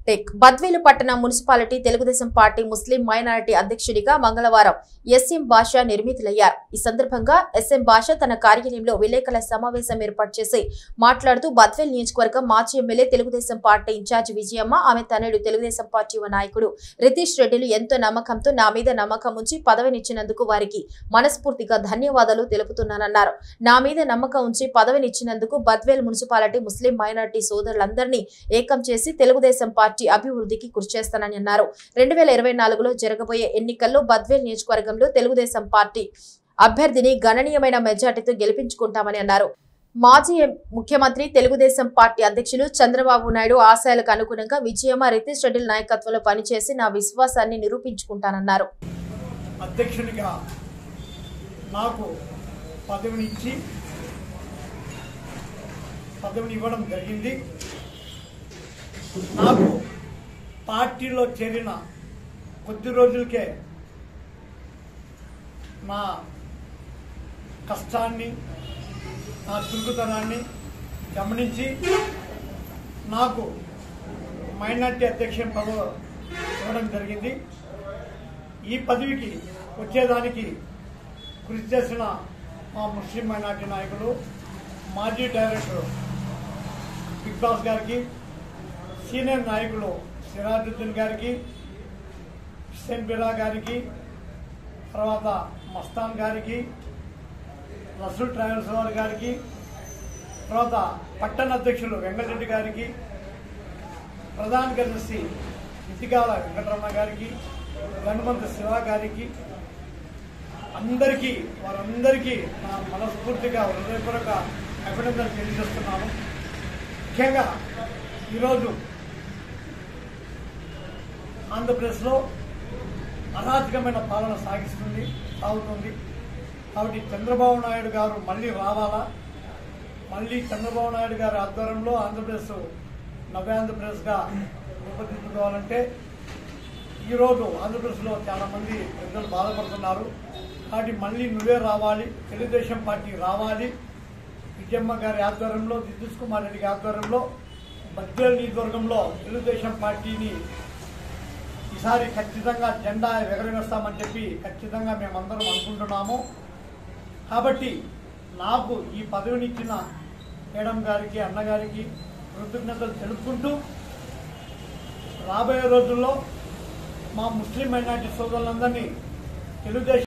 tech Badvel పట్టణ municipality Telugu Desam party Muslim minority అధ్యక్షుడిగా మంగళవారం ఎస్ఎం బాషా నిర్మితులయ్యారు ఈ సందర్భంగా ఎస్ఎం బాషా తన కార్యాలయంలో విలేకరుల సమావేశం ఏర్పాటు చేసి మాట్లాడుతూ బద్వేల్ నియోజకవర్గం మాజీ MLA Telugu Desam party in-charge Vijayamma ఆమె తనయుడు తెలుగుదేశం పార్టీ యువ నాయకుడు రితీష్ రెడ్డిలు ఎంతో నమ్మకంతో నా మీద నమ్మకం ఉంచి పదవినిచ్చినందుకు వారికి మనస్ఫూర్తిగా ధన్యవాదాలు తెలుపుతున్నానన్నారు నా మీద నమ్మకం ఉంచి పదవినిచ్చినందుకు బద్వేల్ మున్సిపాలిటీ ముస్లిం మైనారిటీ సోదరులందరినీ ఏకం చేసి తెలుగుదేశం పార్టీ అభివృద్ధికి కృషి చేస్తానని అన్నారు రెండు వేల ఇరవై నాలుగులో జరగబోయే ఎన్నికల్లో బద్వేల్ నియోజకవర్గంలో తెలుగుదేశం పార్టీ అభ్యర్థిని గణనీయమైన మెజార్టీతో గెలిపించుకుంటామని అన్నారు మాజీ ఎం- ముఖ్యమంత్రి తెలుగుదేశం పార్టీ అధ్యక్షులు చంద్రబాబు నాయుడు ఆశయాలకు అనుగుణంగా విజయమ్మ రితీష్ రెడ్డి నాయకత్వంలో పనిచేసి నా విశ్వాసాన్ని నిరూపించుకుంటానన్నారు అధ్యక్షునిగా నాకు పదవినిచ్చి పదవిని ఇవ్వడం జరిగింది నాకు పార్టీలో చేరిన కొద్ది రోజులకే నా కష్టాన్ని నా చురుకుతనాన్ని గమనించి నాకు మైనార్టీ అధ్యక్ష పదవి ఇవ్వడం జరిగింది ఈ పదవికి వచ్చేదానికి కృషి చేసిన మా ముస్లిం మైనార్టీ నాయకులు మాజీ డైరెక్టర్ బిగ్ బాస్ గారికి సీనియర్ నాయకులు సిరాజుద్దీన్ గారికి హుస్సేన్ బిరా గారికి తర్వాత మస్తాన్ గారికి రసూల్ ట్రావెల్స్ వారి గారికి తర్వాత పట్టణ అధ్యక్షులు వెంకటరెడ్డి గారికి ప్రధాన కార్యదర్శి ఇతికాల వెంకటరమణ గారికి గణమంత శివ గారికి అందరికీ వారందరికీ నా మనస్ఫూర్తిగా హృదయపూర్వక అభినందనలు తెలియజేస్తున్నాను ముఖ్యంగా ఈరోజు ఆంధ్రప్రదేశ్లో అరాచకమైన పాలన సాగిస్తుంది సాగుతుంది కాబట్టి చంద్రబాబు నాయుడు గారు మళ్ళీ రావాలా మళ్ళీ చంద్రబాబు నాయుడు గారి ఆధ్వర్యంలో ఆంధ్రప్రదేశ్ నవ్య ఆంధ్రప్రదేశ్గా రూపుదిద్దుకోవాలంటే ఈరోజు ఆంధ్రప్రదేశ్లో చాలా మంది ప్రజలు బాధపడుతున్నారు కాబట్టి మళ్ళీ నువ్వే రావాలి తెలుగుదేశం పార్టీ రావాలి విజయమ్మ గారి ఆధ్వర్యంలో దిద్దుస్ కుమార్ రెడ్డి గారి ఆధ్వర్యంలో బద్వేల్ నియోజకవర్గంలో తెలుగుదేశం పార్టీని ఈసారి ఖచ్చితంగా జెండా ఎగరవేస్తామని చెప్పి ఖచ్చితంగా మేమందరం అనుకుంటున్నాము కాబట్టి నాకు ఈ పదవినిచ్చిన మేడం గారికి అన్నగారికి కృతజ్ఞతలు తెలుపుకుంటూ రాబోయే రోజుల్లో మా ముస్లిం మైనార్టీ సోదరులందరినీ తెలుగుదేశం